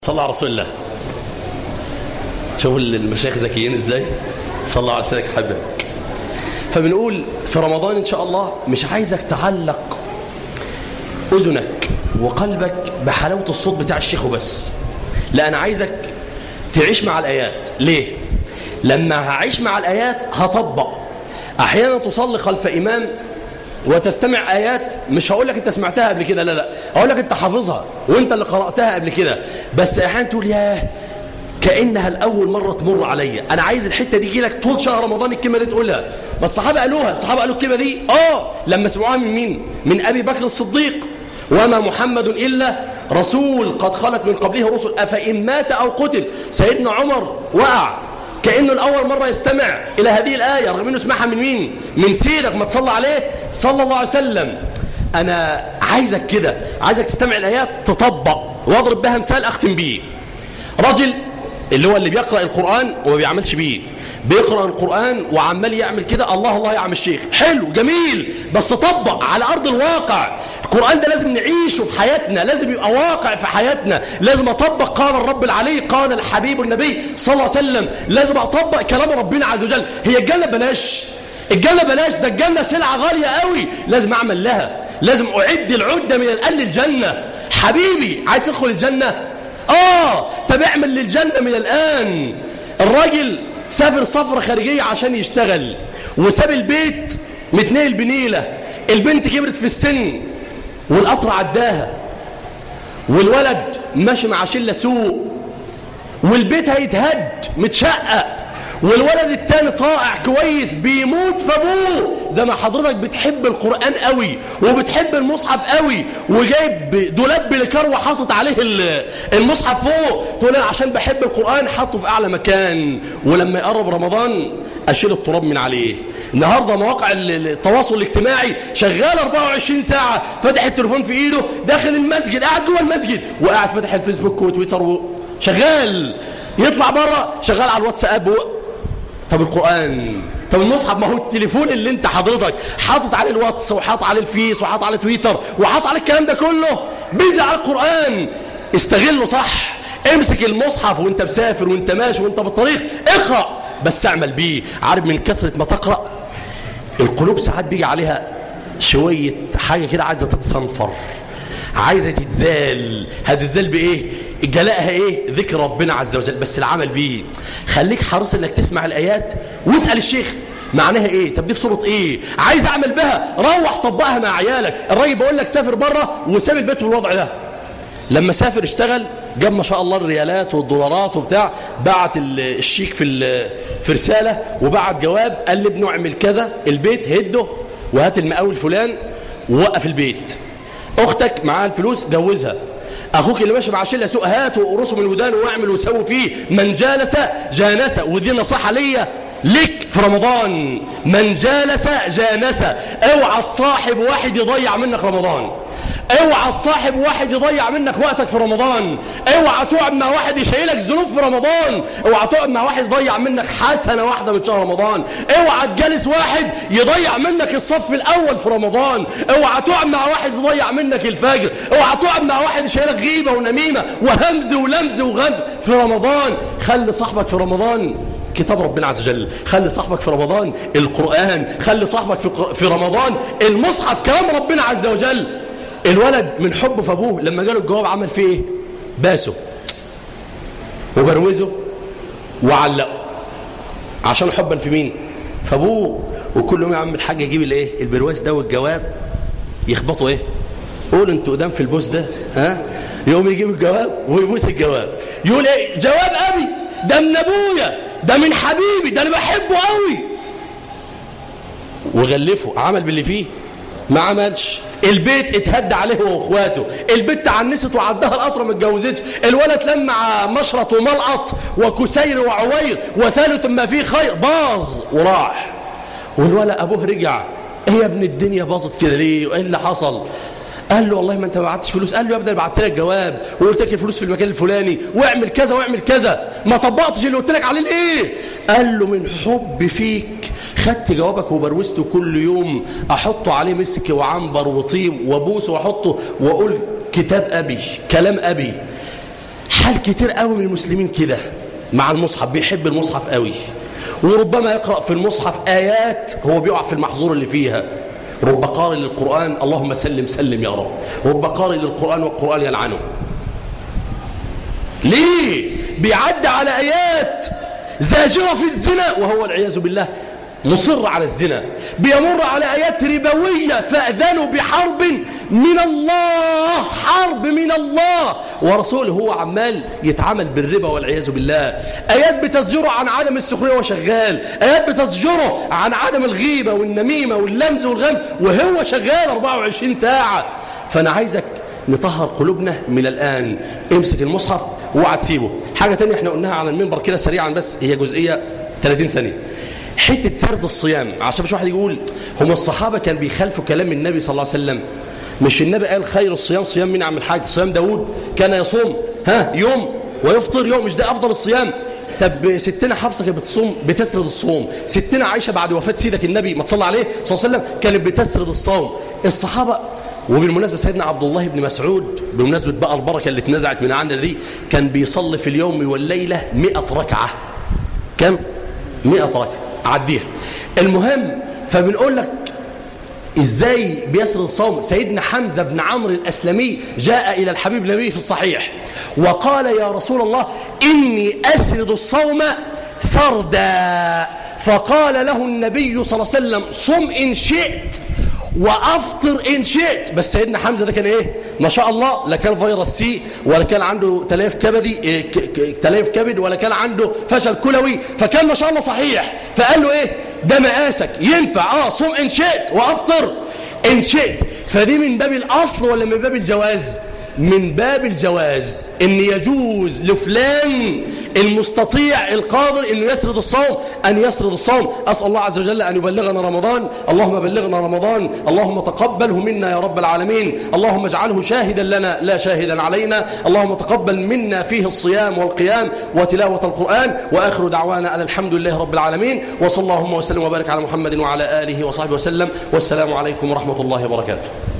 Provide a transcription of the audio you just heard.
صلى على رسول الله شوفوا المشايخ ذكيين ازاي صلى الله على سيدك حبيبك فبنقول في رمضان ان شاء الله مش عايزك تعلق اذنك وقلبك بحلاوه الصوت بتاع الشيخ وبس لا انا عايزك تعيش مع الايات ليه لما هعيش مع الايات هطبق احيانا تصلي خلف امام وتستمع آيات مش هقول لك أنت سمعتها قبل كده لا لا هقول لك أنت حافظها وأنت اللي قرأتها قبل كده بس أحيانا تقول ياه كأنها الأول مرة تمر عليا أنا عايز الحتة دي يجي لك طول شهر رمضان الكلمة دي تقولها بس الصحابة قالوها الصحابة قالوا الكلمة دي آه لما سمعوها من مين من أبي بكر الصديق وما محمد إلا رسول قد خلت من قبله رسل أفإن مات أو قتل سيدنا عمر وقع كأنه الأول مرة يستمع إلى هذه الآية رغم أنه سمعها من مين من سيرك ما تصلى عليه صلى الله عليه وسلم أنا عايزك كده عايزك تستمع الآيات تطبق واضرب بها مثال أختم بيه رجل اللي هو اللي بيقرأ القرآن وما بيعملش بيه بيقرأ القرآن وعمال يعمل كده الله الله يا عم الشيخ حلو جميل بس طبق على أرض الواقع القرآن ده لازم نعيشه في حياتنا لازم يبقى واقع في حياتنا لازم أطبق قال الرب العلي قال الحبيب النبي صلى الله عليه وسلم لازم أطبق كلام ربنا عز وجل هي الجنة بلاش الجنة بلاش ده الجنة سلعة غالية قوي لازم أعمل لها لازم أعد العدة من الآن للجنة حبيبي عايز تدخل الجنة آه طب اعمل للجنة من الآن الراجل سافر سفرة خارجية عشان يشتغل وساب البيت متنقل بنيلة البنت كبرت في السن والقطر عداها والولد ماشي مع شلة سوق والبيت هيتهد متشقق والولد التاني طائع كويس بيموت في ابوه زي ما حضرتك بتحب القرآن قوي وبتحب المصحف قوي وجايب دولاب بلكار وحاطط عليه المصحف فوق تقول انا عشان بحب القرآن حاطه في اعلى مكان ولما يقرب رمضان اشيل التراب من عليه النهارده مواقع التواصل الاجتماعي شغال 24 ساعه فاتح التليفون في ايده داخل المسجد قاعد جوه المسجد وقاعد فاتح الفيسبوك وتويتر و... شغال يطلع بره شغال على الواتساب و... طب القرآن طب المصحف ما هو التليفون اللي انت حضرتك حاطط عليه الواتس وحاطط عليه الفيس وحاطط عليه تويتر وحاطط عليه الكلام ده كله بيزي على القرآن استغله صح امسك المصحف وانت مسافر وانت ماشي وانت في الطريق اقرأ بس اعمل بيه عارف من كثرة ما تقرأ القلوب ساعات بيجي عليها شوية حاجة كده عايزة تتصنفر عايزة تتزال هتتزال بإيه جلائها إيه ذكر ربنا عز وجل بس العمل بيه خليك حريص إنك تسمع الآيات واسأل الشيخ معناها ايه طب دي في صوره ايه عايز اعمل بها روح طبقها مع عيالك الراجل بيقول لك سافر بره وساب البيت بالوضع ده لما سافر اشتغل جاب ما شاء الله الريالات والدولارات وبتاع بعت الشيك في في رساله وبعت جواب قال لابنه اعمل كذا البيت هده وهات المقاول فلان ووقف البيت اختك معاها الفلوس جوزها اخوك اللي ماشي مع شله سوق هات وقرصه من الودان واعمل وسوي فيه من جالس جانس ودي نصيحه ليا لك في رمضان من جالس جانس اوعى تصاحب واحد يضيع منك رمضان اوعى تصاحب واحد يضيع منك وقتك في رمضان اوعى تقعد مع واحد يشيلك ذنوب في رمضان اوعى تقعد مع واحد يضيع منك حسنه واحده من شهر رمضان اوعى تجالس واحد يضيع منك الصف الاول في رمضان اوعى تقعد مع واحد يضيع منك الفجر اوعى تقعد مع واحد يشيلك غيبه ونميمه وهمز ولمز وغد في رمضان خلي صاحبك في رمضان كتاب ربنا عز وجل خلي صاحبك في رمضان القرآن خلي صاحبك في, في رمضان المصحف كلام ربنا عز وجل الولد من حبه في ابوه لما جاله الجواب عمل فيه ايه باسه وبروزه وعلقه عشان حبا في مين في ابوه وكل يوم يا عم الحاج يجيب الايه البرواز ده والجواب يخبطوا ايه قول انتوا قدام في البوس ده ها يقوم يجيب الجواب ويبوس الجواب يقول ايه جواب ابي ده من ابويا ده من حبيبي ده انا بحبه قوي وغلفه عمل باللي فيه ما عملش البيت اتهد عليه هو واخواته البت عنست وعدها القطره ما اتجوزتش الولد لمع مشرط وملقط وكسير وعوير وثالث ما فيه خير باظ وراح والولد ابوه رجع ايه يا ابن الدنيا باظت كده ليه وايه اللي حصل قال له والله ما انت ما بعتش فلوس قال له يا ابني بعت لك جواب وقلت لك الفلوس في المكان الفلاني واعمل كذا واعمل كذا ما طبقتش اللي قلت لك عليه ليه قال له من حب فيك خدت جوابك وبروزته كل يوم احطه عليه مسك وعنبر وطيب وابوسه واحطه واقول كتاب ابي كلام ابي حال كتير قوي من المسلمين كده مع المصحف بيحب المصحف قوي وربما يقرأ في المصحف آيات هو بيقع في المحظور اللي فيها رب قارئ للقرآن اللهم سلم سلم يا رب رب قارئ للقرآن والقرآن يلعنه ليه بيعدي على آيات زاجرة في الزنا وهو العياذ بالله مصر على الزنا بيمر على آيات ربوية فأذنوا بحرب من الله حرب من الله ورسوله هو عمال يتعامل بالربا والعياذ بالله آيات بتزجره عن عدم السخرية وشغال آيات بتزجره عن عدم الغيبة والنميمة واللمز والغم وهو شغال 24 ساعة فأنا عايزك نطهر قلوبنا من الآن امسك المصحف واوعى تسيبه حاجة تانية احنا قلناها على المنبر كده سريعا بس هي جزئية 30 ثانية حتة سرد الصيام عشان مش واحد يقول هم الصحابة كان بيخالفوا كلام النبي صلى الله عليه وسلم مش النبي قال خير الصيام صيام مين عم الحاج صيام داود كان يصوم ها يوم ويفطر يوم مش ده أفضل الصيام طب ستنا حفصة كانت بتصوم بتسرد الصوم ستنا عائشة بعد وفاة سيدك النبي ما تصلى عليه صلى الله عليه وسلم كانت بتسرد الصوم الصحابة وبالمناسبة سيدنا عبد الله بن مسعود بمناسبة بقى البركة اللي اتنزعت من عندنا دي كان بيصلي في اليوم والليلة مئة ركعة كم؟ مئة ركعة عديها المهم فبنقول لك ازاي بيسرد الصوم سيدنا حمزة بن عمرو الأسلمي جاء إلى الحبيب النبي في الصحيح وقال يا رسول الله إني أسرد الصوم سردا فقال له النبي صلى الله عليه وسلم صم إن شئت وافطر ان شئت بس سيدنا حمزه ده كان ايه ما شاء الله لا كان فيروس سي ولا كان عنده تليف كبدي إيه تليف كبد ولا كان عنده فشل كلوي فكان ما شاء الله صحيح فقال له ايه ده مقاسك ينفع اه صوم ان شئت وافطر ان شئت فدي من باب الاصل ولا من باب الجواز من باب الجواز ان يجوز لفلان المستطيع القادر انه يسرد الصوم ان يسرد الصوم اسال الله عز وجل ان يبلغنا رمضان اللهم بلغنا رمضان اللهم تقبله منا يا رب العالمين اللهم اجعله شاهدا لنا لا شاهدا علينا اللهم تقبل منا فيه الصيام والقيام وتلاوه القران واخر دعوانا ان الحمد لله رب العالمين وصلى اللهم وسلم وبارك على محمد وعلى اله وصحبه وسلم والسلام عليكم ورحمه الله وبركاته